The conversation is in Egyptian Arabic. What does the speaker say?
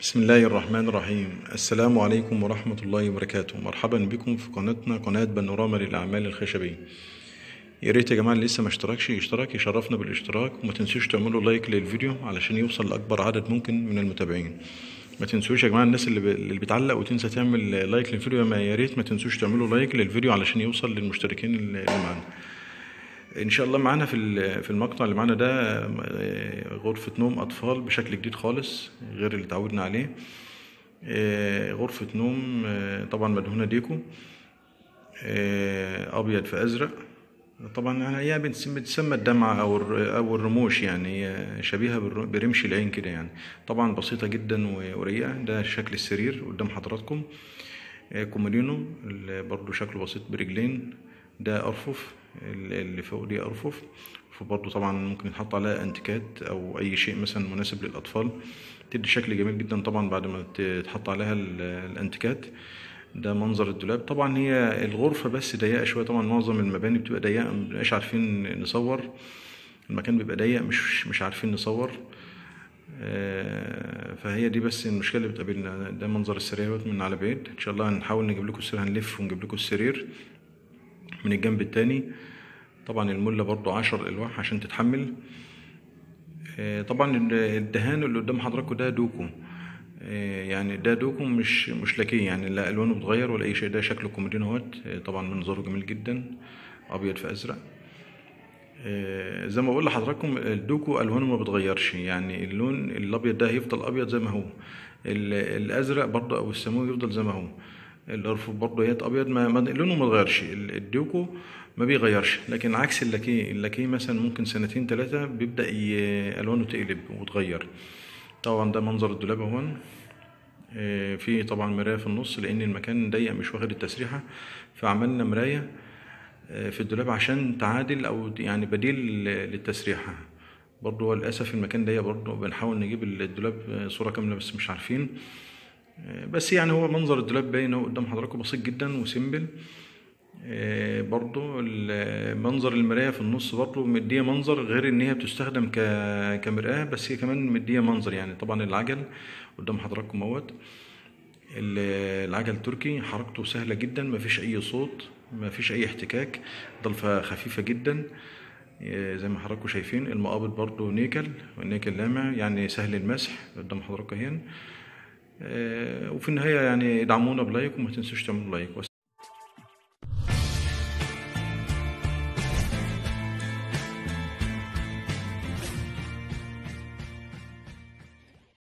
بسم الله الرحمن الرحيم السلام عليكم ورحمة الله وبركاته مرحبا بكم في قناتنا قناة بانوراما للأعمال الخشبية يا ريت يا جماعة اللي لسه ما اشتركش يشترك يشرفنا بالاشتراك وما تنسوش تعملوا لايك للفيديو علشان يوصل لأكبر عدد ممكن من المتابعين ما تنسوش يا جماعة الناس اللي, ب... اللي بتعلق وتنسى تعمل لايك للفيديو ما يا ريت ما تنسوش تعملوا لايك للفيديو علشان يوصل للمشتركين اللي معانا ان شاء الله معانا في في المقطع اللي معانا ده غرفة نوم اطفال بشكل جديد خالص غير اللي اتعودنا عليه غرفة نوم طبعا مدهونة ديكو ابيض في ازرق طبعا هي بتسمى الدمعة او او الرموش يعني هي شبيهة برمش العين كده يعني طبعا بسيطة جدا ورقيقة ده شكل السرير قدام حضراتكم كومودينو برضو شكله بسيط برجلين ده ارفف اللي فوق دي ارفف فبرضه طبعا ممكن يتحط عليها انتيكات او اي شيء مثلا مناسب للاطفال تدي شكل جميل جدا طبعا بعد ما تتحط عليها الانتيكات ده منظر الدولاب طبعا هي الغرفة بس ضيقة شوية طبعا معظم المباني بتبقى ضيقة مبنبقاش عارفين نصور المكان بيبقى ضيق مش مش عارفين نصور فهي دي بس المشكلة اللي بتقابلنا ده منظر السرير من على بعيد ان شاء الله هنحاول نجيب لكم السرير هنلف ونجيب لكم السرير من الجنب التاني طبعا الملة برضو عشر الواح عشان تتحمل طبعا الدهان اللي قدام حضراتكم ده دوكو يعني ده دوكو مش مش لاكيه يعني لا الوانه بتغير ولا اي شيء ده شكله كومودين اهوت طبعا منظره جميل جدا ابيض في ازرق زي ما بقول لحضراتكم الدوكو الوانه ما بتغيرش يعني اللون الابيض ده هيفضل ابيض زي ما هو الازرق برضه او السماوي يفضل زي ما هو الارفف برضه يات ابيض ما, ما لونه ما اتغيرش الدوكو ما بيغيرش لكن عكس اللاكيه اللاكيه مثلا ممكن سنتين ثلاثه بيبدا الوانه تقلب وتغير طبعا ده منظر الدولاب اهون في طبعا مرايه في النص لان المكان ضيق مش واخد التسريحه فعملنا مرايه في الدولاب عشان تعادل او يعني بديل للتسريحه برضه هو للاسف المكان ضيق برضه بنحاول نجيب الدولاب صوره كامله بس مش عارفين بس يعني هو منظر الدولاب باين اهو قدام حضراتكم بسيط جدا وسيمبل برضو منظر المراية في النص برضو مدية منظر غير ان هي بتستخدم كمرآة بس هي كمان مدية منظر يعني طبعا العجل قدام حضراتكم اهوت العجل تركي حركته سهلة جدا مفيش اي صوت مفيش اي احتكاك ضلفة خفيفة جدا زي ما حضراتكم شايفين المقابض برضو نيكل والنيكل لامع يعني سهل المسح قدام حضراتكم اهين وفي النهاية يعني ادعمونا بلايك وما تنسوش تعملوا لايك